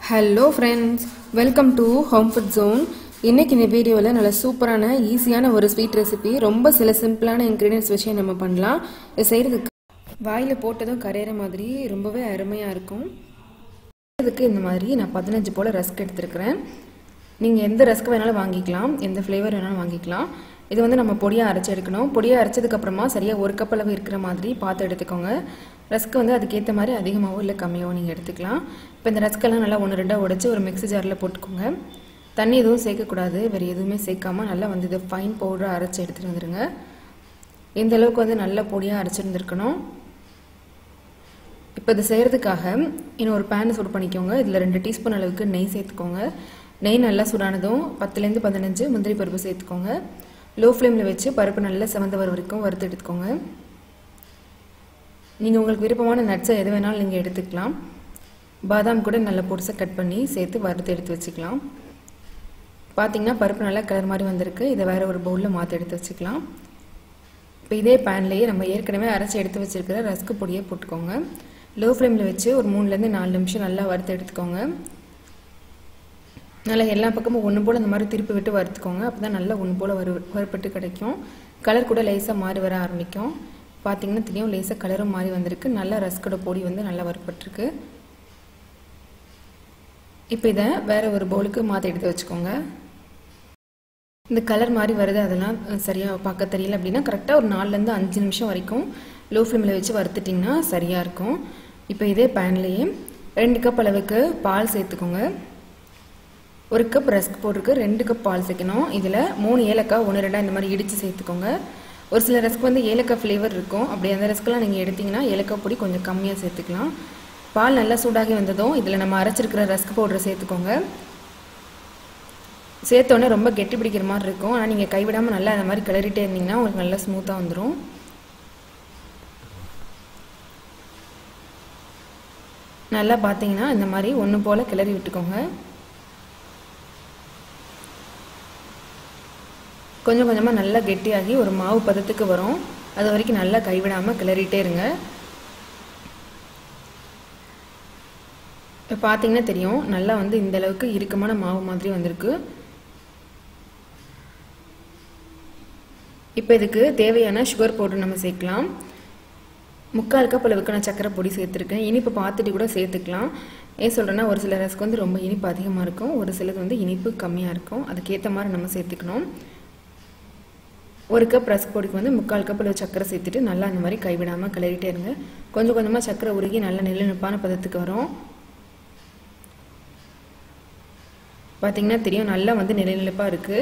hello friends welcome to home food zone இன்னைக்கு இந்த வீடியோவில் நல்ல சூப்பரான ஈஸியான ஒரு ஸ்வீட் ரெசிபி ரொம்ப சில சிம்பிளான இன்க்ரீடியன்ஸ் வச்சு நம்ம பண்ணலாம் இது செய்கிறதுக்கு வாயில் போட்டதும் கரையிற மாதிரி ரொம்பவே அருமையாக இருக்கும் இதுக்கு இந்த மாதிரி நான் பதினஞ்சு போல் ரஸ்க் எடுத்துருக்கிறேன் நீங்கள் எந்த ரஸ்க் வேணாலும் வாங்கிக்கலாம் எந்த ஃப்ளேவர் வேணாலும் வாங்கிக்கலாம் இது வந்து நம்ம பொடியாக அரைச்சி எடுக்கணும் பொடியாக அரைச்சதுக்கப்புறமா சரியாக ஒரு கப் அளவு இருக்கிற மாதிரி பார்த்து எடுத்துக்கோங்க ரஸ்க் வந்து அதுக்கேற்ற மாதிரி அதிகமாகவோ இல்லை கம்மியாகவோ நீங்கள் எடுத்துக்கலாம் இப்போ இந்த ரஸ்க்கெல்லாம் நல்லா ஒன்று ரெண்டாக உடச்சி ஒரு மிக்ஸி ஜாரில் போட்டுக்கோங்க தண்ணி எதுவும் சேர்க்கக்கூடாது வேறு எதுவுமே சேர்க்காம நல்லா வந்து இது ஃபைன் பவுடராக அரைச்சி எடுத்துகிட்டு வந்துடுங்க இந்த அளவுக்கு வந்து நல்லா பொடியாக அரைச்சிருந்துருக்கணும் இப்போ இது செய்கிறதுக்காக இன்னும் ஒரு பேன் சூடு பண்ணிக்கோங்க இதில் ரெண்டு டீஸ்பூன் அளவுக்கு நெய் சேர்த்துக்கோங்க நெய் நல்லா சூடானதும் பத்துலேருந்து பதினஞ்சு முந்திரி பருப்பு சேர்த்துக்கோங்க லோ ஃப்ளேமில் வச்சு பருப்பு நல்லா செவந்த வர வரைக்கும் வறுத்து எடுத்துக்கோங்க நீங்கள் உங்களுக்கு விருப்பமான நட்ஸை எது வேணாலும் நீங்கள் எடுத்துக்கலாம் பாதாம் கூட நல்லா பொடிசாக கட் பண்ணி சேர்த்து வறுத்து எடுத்து வச்சுக்கலாம் பார்த்தீங்கன்னா பருப்பு நல்லா கலர் மாதிரி வந்திருக்கு இதை வேறு ஒரு பவுலில் மாற்றி எடுத்து வச்சுக்கலாம் இப்போ இதே பேன்லேயே நம்ம ஏற்கனவே அரைச்சி எடுத்து வச்சுருக்கிற ரஸ்க்கு பொடியை போட்டுக்கோங்க லோ ஃப்ளேமில் வச்சு ஒரு மூணுலேருந்து நாலு நிமிஷம் நல்லா வறுத்து எடுத்துக்கோங்க நல்லா எல்லா பக்கமும் ஒன்று போல் இந்த மாதிரி திருப்பி விட்டு வறுத்துக்கோங்க அப்போ தான் நல்லா ஒன்று போல் வறு வறுப்பட்டு கிடைக்கும் கலர் கூட லேசாக மாறி வர ஆரம்பிக்கும் பார்த்தீங்கன்னா தெரியும் லேசாக கலரும் மாறி வந்திருக்கு நல்லா ரஸ்கோட பொடி வந்து நல்லா வறுப்பட்டுருக்கு இப்போ இதை வேறு ஒரு பவுலுக்கு மாற்றி எடுத்து வச்சுக்கோங்க இந்த கலர் மாதிரி வருது அதெல்லாம் சரியாக பார்க்க தெரியல அப்படின்னா கரெக்டாக ஒரு நாலுலேருந்து அஞ்சு நிமிஷம் வரைக்கும் லோ ஃப்ளேமில் வச்சு வறுத்துட்டிங்கன்னா சரியாக இருக்கும் இப்போ இதே பேன்லேயே ரெண்டு கப் அளவுக்கு பால் சேர்த்துக்கோங்க ஒரு கப் ரஸ்க் போட்டிருக்கு ரெண்டு கப் பால் சேர்க்கணும் இதில் மூணு ஏலக்காய் ஒன்று ரெண்டாக இந்த மாதிரி இடித்து சேர்த்துக்கோங்க ஒரு சில ரஸ்க் வந்து ஏலக்காய் ஃப்ளேவர் இருக்கும் அப்படி அந்த ரஸ்க்கெலாம் நீங்கள் எடுத்திங்கன்னா ஏலக்காய் பொடி கொஞ்சம் கம்மியாக சேர்த்துக்கலாம் பால் நல்லா சூடாகி வந்ததும் இதில் நம்ம அரைச்சிருக்கிற ரஸ்க் பவுடரை சேர்த்துக்கோங்க சேர்த்தோடனே ரொம்ப கெட்டி பிடிக்கிற மாதிரி இருக்கும் ஆனால் நீங்கள் கைவிடாமல் நல்லா அந்த மாதிரி கிளறிட்டே இருந்தீங்கன்னா உங்களுக்கு நல்லா ஸ்மூத்தாக வந்துடும் நல்லா பார்த்தீங்கன்னா இந்த மாதிரி ஒன்று போல் கிளறி விட்டுக்கோங்க கொஞ்சம் கொஞ்சமாக நல்லா கெட்டியாகி ஒரு மாவு பதத்துக்கு வரும் அது வரைக்கும் நல்லா கைவிடாமல் கிளறிட்டே இருங்க இப்போ பார்த்தீங்கன்னா தெரியும் நல்லா வந்து இந்த அளவுக்கு இறுக்கமான மாவு மாதிரி வந்திருக்கு இப்போ இதுக்கு தேவையான சுகர் பவுடர் நம்ம சேர்க்கலாம் முக்கால் கப் அளவுக்கு நான் சக்கரை பொடி சேர்த்துருக்கேன் இனிப்பு பார்த்துட்டு கூட சேர்த்துக்கலாம் ஏன் சொல்கிறேன்னா ஒரு சில ரஸ்க்கு வந்து ரொம்ப இனிப்பு அதிகமாக இருக்கும் ஒரு சிலது வந்து இனிப்பு கம்மியாக இருக்கும் அதுக்கேற்ற மாதிரி நம்ம சேர்த்துக்கணும் ஒரு கப் ரஸ்க் பொடிக்கு வந்து முக்கால் கப் அளவு சக்கரை சேர்த்துட்டு நல்லா அந்த மாதிரி கைவிடாமல் கிளறிட்டே இருங்க கொஞ்சம் கொஞ்சமாக சக்கரை உருகி நல்ல நெல்லுநிப்பான பதத்துக்கு வரும் பார்த்திங்கன்னா தெரியும் நல்லா வந்து நிலநிலப்பாக இருக்குது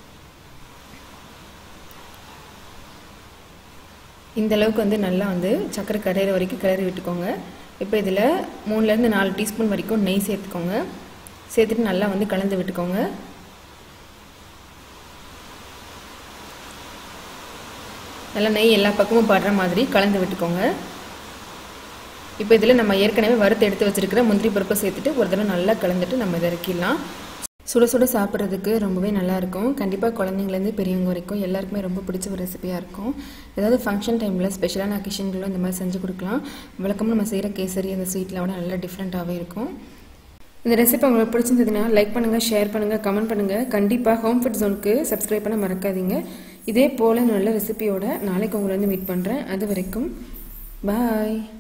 இந்த அளவுக்கு வந்து நல்லா வந்து சக்கரை கரையிற வரைக்கும் கிளறி விட்டுக்கோங்க இப்போ இதில் மூணுலேருந்து நாலு டீஸ்பூன் வரைக்கும் நெய் சேர்த்துக்கோங்க சேர்த்துட்டு நல்லா வந்து கலந்து விட்டுக்கோங்க நல்லா நெய் எல்லா பக்கமும் படுற மாதிரி கலந்து விட்டுக்கோங்க இப்போ இதில் நம்ம ஏற்கனவே வறுத்து எடுத்து வச்சுருக்கிற முந்திரி பருப்பை சேர்த்துட்டு ஒரு தடவை நல்லா கலந்துட்டு நம்ம இதை இறக்கிடலாம் சுட சுட சாப்பிட்றதுக்கு ரொம்பவே நல்லாயிருக்கும் கண்டிப்பாக குழந்தைங்கலேருந்து பெரியவங்க வரைக்கும் எல்லாருக்குமே ரொம்ப பிடிச்ச ஒரு ரெசிபியாக இருக்கும் ஏதாவது ஃபங்க்ஷன் டைமில் ஸ்பெஷலான அக்கேஷன்களும் இந்த மாதிரி செஞ்சு கொடுக்கலாம் வழக்கமாக நம்ம செய்கிற கேசரி அந்த ஸ்வீட்டில் விட நல்லா டிஃப்ரெண்ட்டாகவே இருக்கும் இந்த ரெசிபி உங்களுக்கு பிடிச்சிருந்ததுன்னா லைக் பண்ணுங்கள் ஷேர் பண்ணுங்கள் கமெண்ட் பண்ணுங்கள் கண்டிப்பாக ஹோம் ஃபுட் ஜோனுக்கு சப்ஸ்கிரைப் பண்ண மறக்காதீங்க இதே போல் நல்ல ரெசிபியோட நாளைக்கு உங்களை வந்து மீட் பண்ணுறேன் அது வரைக்கும் பாய்